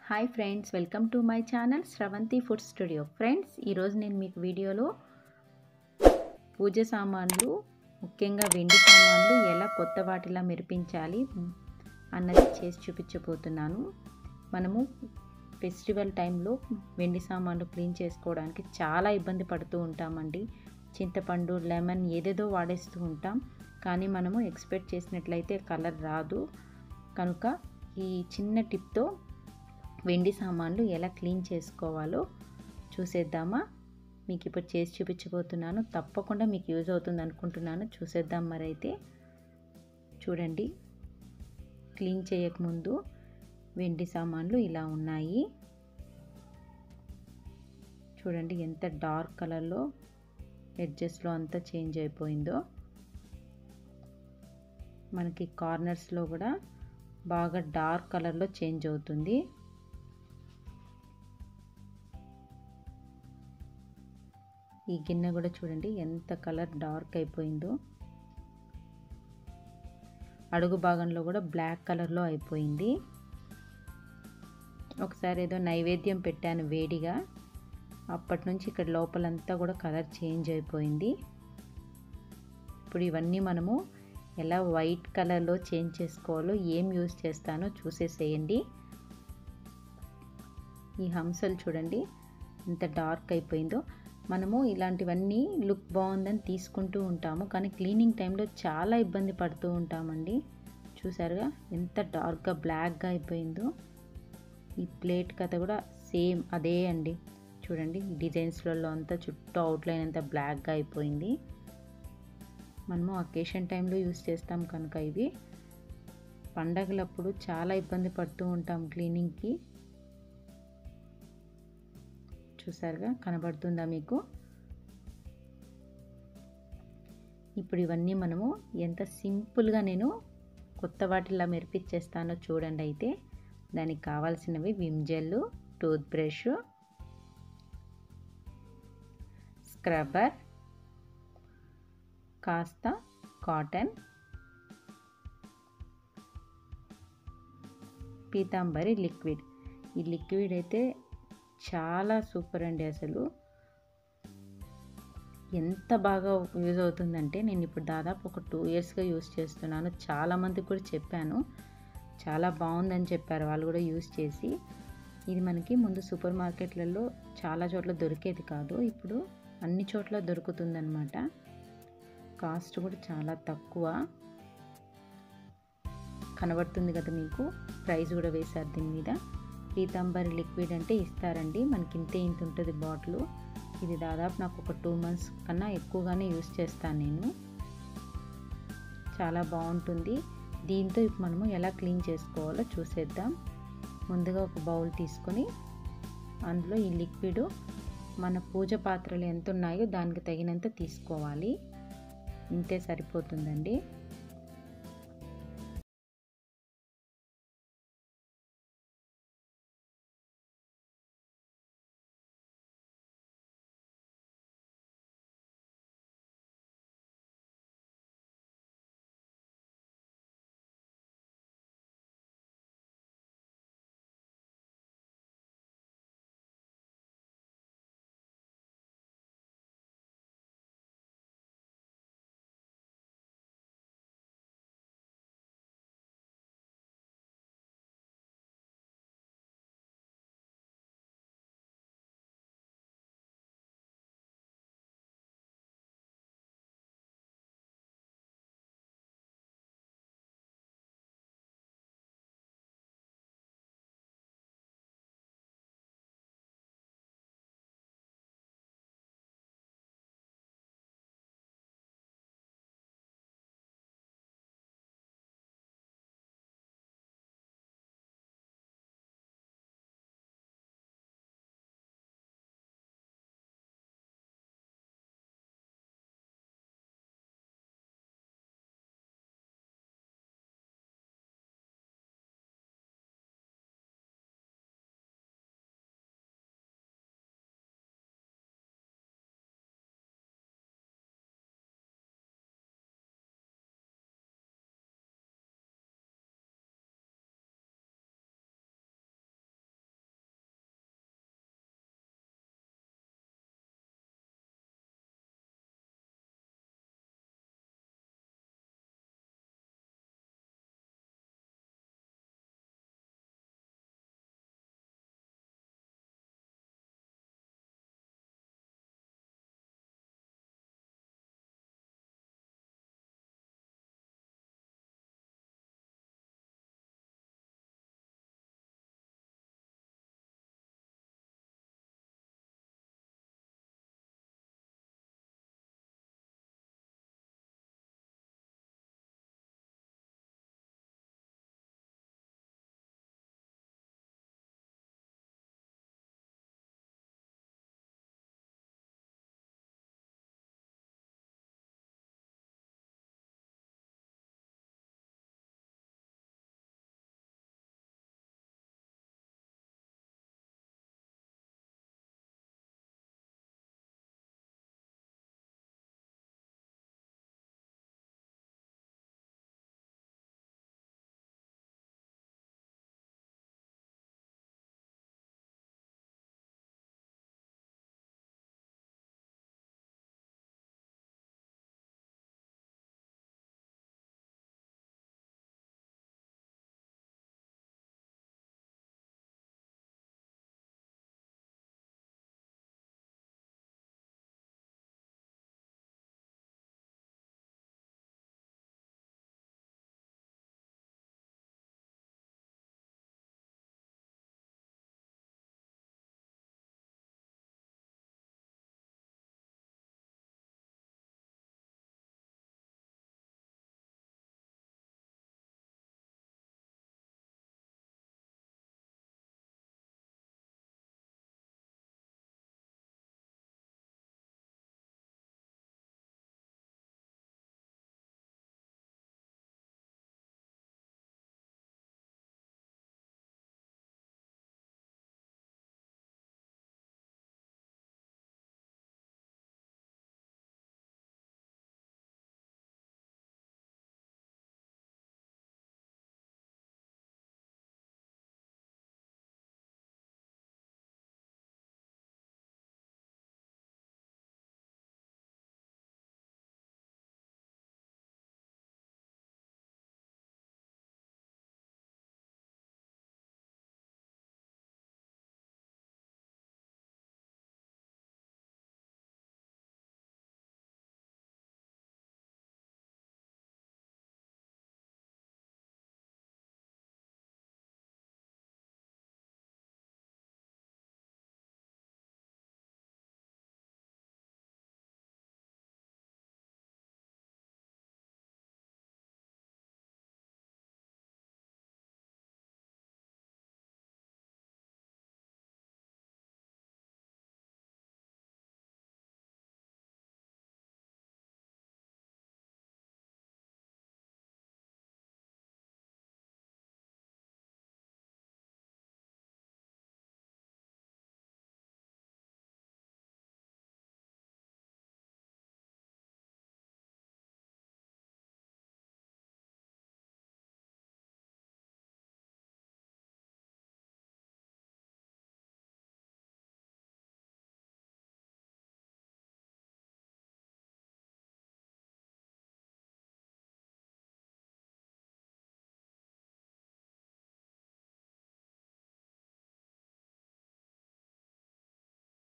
hi friends welcome to my channel Sravanthi food studio friends ఈరోజు నేను మీకు వీడియోలో పూజ సామాన్లు ముఖ్యంగా వెండి సామాన్లు ఎలా కొత్త వాటిలా మెరిపించాలి అన్నది చేసి చూపించబోతున్నాను మనము ఫెస్టివల్ టైంలో వెండి సామాన్లు క్లీన్ చేసుకోవడానికి చాలా ఇబ్బంది పడుతూ ఉంటామండి చింతపండు లెమన్ ఏదేదో వాడేస్తూ ఉంటాం కానీ మనము ఎక్స్పెక్ట్ చేసినట్లయితే కలర్ రాదు కనుక ఈ చిన్న టిప్తో వెండి సామాన్లు ఎలా క్లీన్ చేసుకోవాలో చూసేద్దామా మీకు ఇప్పుడు చేసి చూపించబోతున్నాను తప్పకుండా మీకు యూజ్ అవుతుంది అనుకుంటున్నాను చూసేద్దాం మరైతే చూడండి క్లీన్ చేయకముందు వెండి సామాన్లు ఇలా ఉన్నాయి చూడండి ఎంత డార్క్ కలర్లో ఎడ్జెస్లో అంతా చేంజ్ అయిపోయిందో మనకి కార్నర్స్లో కూడా బాగా డార్క్ కలర్లో చేంజ్ అవుతుంది ఈ గిన్నె కూడా చూడండి ఎంత కలర్ డార్క్ అయిపోయిందో అడుగు భాగంలో కూడా బ్లాక్ కలర్లో అయిపోయింది ఒకసారి ఏదో నైవేద్యం పెట్టాను వేడిగా అప్పటి నుంచి ఇక్కడ లోపలంతా కూడా కలర్ చేంజ్ అయిపోయింది ఇప్పుడు ఇవన్నీ మనము ఎలా వైట్ కలర్లో చేంజ్ చేసుకోవాలో ఏం యూస్ చేస్తానో చూసేసేయండి ఈ హంసలు చూడండి ఎంత డార్క్ అయిపోయిందో మనము ఇలాంటివన్నీ లుక్ బాగుందని తీసుకుంటూ ఉంటాము కానీ క్లీనింగ్ టైంలో చాలా ఇబ్బంది పడుతూ ఉంటామండి చూసారుగా ఎంత డార్క్గా బ్లాక్గా అయిపోయిందో ఈ ప్లేట్ కథ కూడా సేమ్ అదే అండి చూడండి డిజైన్స్లలో అంతా చుట్టూ అవుట్లైన్ అంతా బ్లాక్గా అయిపోయింది మనము అకేషన్ టైంలో యూస్ చేస్తాం కనుక ఇవి పండగలప్పుడు చాలా ఇబ్బంది పడుతూ ఉంటాం క్లీనింగ్కి చూసారుగా కనబడుతుందా మీకు ఇప్పుడు ఇవన్నీ మనము ఎంత సింపుల్గా నేను కొత్త వాటిలా మెరిపించేస్తానో చూడండి అయితే దానికి కావాల్సినవి Vim gel tooth brush scrubber కాస్త కాటన్ పీతాంబరి లిక్విడ్ ఈ లిక్విడ్ అయితే చాలా సూపర్ అండి అసలు ఎంత బాగా యూజ్ అవుతుందంటే నేను ఇప్పుడు దాదాపు ఒక టూ ఇయర్స్గా యూస్ చేస్తున్నాను చాలామందికి కూడా చెప్పాను చాలా బాగుందని చెప్పారు వాళ్ళు కూడా యూస్ చేసి ఇది మనకి ముందు సూపర్ మార్కెట్లలో చాలా చోట్ల దొరికేది కాదు ఇప్పుడు అన్ని చోట్ల దొరుకుతుందన్నమాట కాస్ట్ కూడా చాలా తక్కువ కనబడుతుంది కదా మీకు ప్రైస్ కూడా వేశారు దీని మీద పీతాంబరి లిక్విడ్ అంటే ఇస్తారండి మనకి ఇంతే ఇంత ఉంటుంది బాటిల్ ఇది దాదాపు నాకు ఒక టూ మంత్స్ కన్నా ఎక్కువగానే యూస్ చేస్తాను నేను చాలా బాగుంటుంది దీంతో ఇప్పుడు మనము ఎలా క్లీన్ చేసుకోవాలో చూసేద్దాం ముందుగా ఒక బౌల్ తీసుకొని అందులో ఈ లిక్విడ్ మన పూజ పాత్రలు ఎంత ఉన్నాయో దానికి తగినంత తీసుకోవాలి ఇంతే సరిపోతుందండి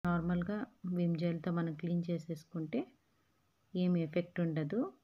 నార్మల్గా విమ్ జెల్తో మనం క్లీన్ చేసేసుకుంటే ఏమి ఎఫెక్ట్ ఉండదు